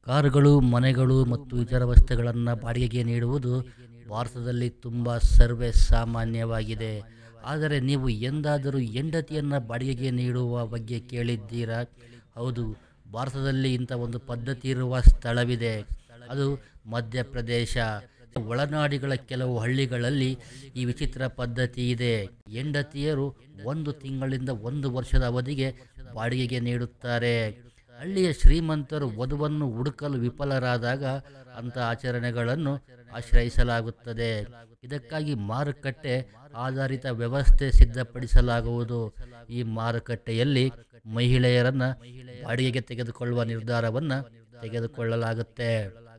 ಕಾರುಗಳು ಮನೆಗಳು ಮತ್ತು ಇತರ ವಸ್ತುಗಳನ್ನು ಬಾಡಿಗೆಗೆ ನೀಡುವುದು ಭಾರತದಲ್ಲಿ ತುಂಬ ಸರ್ವೇ ಸಾಮಾನ್ಯವಾಗಿದೆ ಆದರೆ ನೀವು ಎಂದಾದರೂ ಹೆಂಡತಿಯನ್ನು ಬಾಡಿಗೆಗೆ ನೀಡುವ ಬಗ್ಗೆ ಕೇಳಿದ್ದೀರಾ ಹೌದು ಭಾರತದಲ್ಲಿ ಇಂಥ ಒಂದು ಪದ್ಧತಿ ಇರುವ ಸ್ಥಳವಿದೆ ಅದು ಮಧ್ಯಪ್ರದೇಶ ಒಳನಾಡಿಗಳ ಕೆಲವು ಹಳ್ಳಿಗಳಲ್ಲಿ ಈ ವಿಚಿತ್ರ ಪದ್ಧತಿ ಇದೆ ಹೆಂಡತಿಯರು ಒಂದು ತಿಂಗಳಿಂದ ಒಂದು ವರ್ಷದ ಅವಧಿಗೆ ಬಾಡಿಗೆಗೆ ನೀಡುತ್ತಾರೆ ಹಳ್ಳಿಯ ಶ್ರೀಮಂತರು ವಧುವನ್ನು ಹುಡುಕಲು ವಿಫಲರಾದಾಗ ಅಂಥ ಆಚರಣೆಗಳನ್ನು ಆಶ್ರಯಿಸಲಾಗುತ್ತದೆ ಇದಕ್ಕಾಗಿ ಮಾರುಕಟ್ಟೆ ಆಧಾರಿತ ವ್ಯವಸ್ಥೆ ಸಿದ್ಧಪಡಿಸಲಾಗುವುದು ಈ ಮಾರುಕಟ್ಟೆಯಲ್ಲಿ ಮಹಿಳೆಯರನ್ನು ಬಾಡಿಗೆಗೆ ತೆಗೆದುಕೊಳ್ಳುವ ನಿರ್ಧಾರವನ್ನು ತೆಗೆದುಕೊಳ್ಳಲಾಗುತ್ತೆ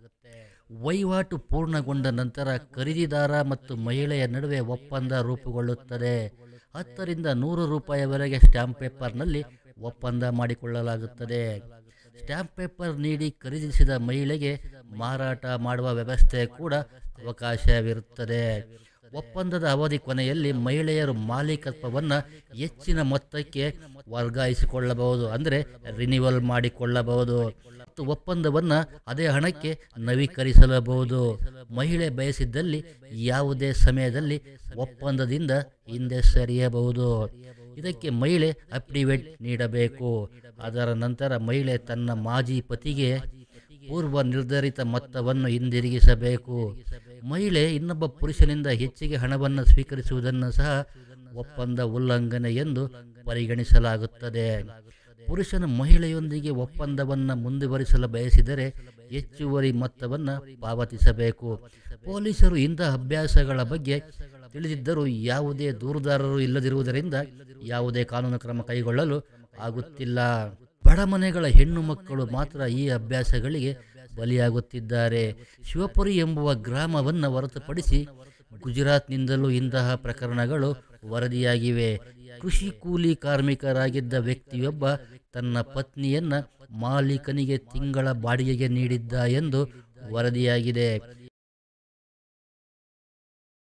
ವಹಿವಾಟು ಪೂರ್ಣಗೊಂಡ ನಂತರ ಖರೀದಿದಾರ ಮತ್ತು ಮಹಿಳೆಯ ನಡುವೆ ಒಪ್ಪಂದ ರೂಪುಗೊಳ್ಳುತ್ತದೆ ಹತ್ತರಿಂದ ನೂರು ರೂಪಾಯಿವರೆಗೆ ಸ್ಟ್ಯಾಂಪ್ ಪೇಪರ್ನಲ್ಲಿ ಒಪ್ಪಂದ ಮಾಡಿಕೊಳ್ಳಲಾಗುತ್ತದೆ ಸ್ಟ್ಯಾಂಪ್ ಪೇಪರ್ ನೀಡಿ ಖರೀದಿಸಿದ ಮಹಿಳೆಗೆ ಮಾರಾಟ ಮಾಡುವ ವ್ಯವಸ್ಥೆ ಕೂಡ ಅವಕಾಶವಿರುತ್ತದೆ ಒಪ್ಪಂದದ ಅವಧಿ ಕೊನೆಯಲ್ಲಿ ಮಹಿಳೆಯರು ಮಾಲೀಕತ್ವವನ್ನು ಹೆಚ್ಚಿನ ಮೊತ್ತಕ್ಕೆ ವರ್ಗಾಯಿಸಿಕೊಳ್ಳಬಹುದು ಅಂದರೆ ರಿನಿವಲ್ ಮಾಡಿಕೊಳ್ಳಬಹುದು ಮತ್ತು ಒಪ್ಪಂದವನ್ನು ಅದೇ ಹಣಕ್ಕೆ ನವೀಕರಿಸಲಬಹುದು ಮಹಿಳೆ ಬಯಸಿದ್ದಲ್ಲಿ ಯಾವುದೇ ಸಮಯದಲ್ಲಿ ಒಪ್ಪಂದದಿಂದ ಹಿಂದೆ ಸರಿಯಬಹುದು ಇದಕ್ಕೆ ಮಹಿಳೆ ಅಫಿಡವಿಟ್ ನೀಡಬೇಕು ಅದರ ನಂತರ ಮಹಿಳೆ ತನ್ನ ಮಾಜಿ ಪತಿಗೆ ಪೂರ್ವ ನಿರ್ಧರಿತ ಮೊತ್ತವನ್ನು ಹಿಂದಿರುಗಿಸಬೇಕು ಮಹಿಳೆ ಇನ್ನೊಬ್ಬ ಪುರುಷನಿಂದ ಹೆಚ್ಚಿಗೆ ಹಣವನ್ನು ಸ್ವೀಕರಿಸುವುದನ್ನು ಸಹ ಒಪ್ಪಂದ ಉಲ್ಲಂಘನೆ ಎಂದು ಪರಿಗಣಿಸಲಾಗುತ್ತದೆ ಪುರುಷನು ಮಹಿಳೆಯೊಂದಿಗೆ ಒಪ್ಪಂದವನ್ನು ಮುಂದುವರಿಸಲು ಬಯಸಿದರೆ ಹೆಚ್ಚುವರಿ ಮೊತ್ತವನ್ನು ಪಾವತಿಸಬೇಕು ಪೊಲೀಸರು ಇಂತಹ ಅಭ್ಯಾಸಗಳ ಬಗ್ಗೆ ತಿಳಿದಿದ್ದರೂ ಯಾವುದೇ ದೂರುದಾರರು ಇಲ್ಲದಿರುವುದರಿಂದ ಯಾವುದೇ ಕಾನೂನು ಕ್ರಮ ಕೈಗೊಳ್ಳಲು ಆಗುತ್ತಿಲ್ಲ ಬಡಮನೆಗಳ ಹೆಣ್ಣು ಮಕ್ಕಳು ಮಾತ್ರ ಈ ಅಭ್ಯಾಸಗಳಿಗೆ ಬಲಿಯಾಗುತ್ತಿದ್ದಾರೆ ಶಿವಪುರಿ ಎಂಬುವ ಗ್ರಾಮವನ್ನು ಹೊರತುಪಡಿಸಿ ಗುಜರಾತ್ನಿಂದಲೂ ಇಂತಹ ಪ್ರಕರಣಗಳು ವರದಿಯಾಗಿವೆ ಕೃಷಿ ಕೂಲಿ ಕಾರ್ಮಿಕರಾಗಿದ್ದ ವ್ಯಕ್ತಿಯೊಬ್ಬ ತನ್ನ ಪತ್ನಿಯನ್ನ ಮಾಲೀಕನಿಗೆ ತಿಂಗಳ ಬಾಡಿಗೆಗೆ ನೀಡಿದ್ದ ಎಂದು ವರದಿಯಾಗಿದೆ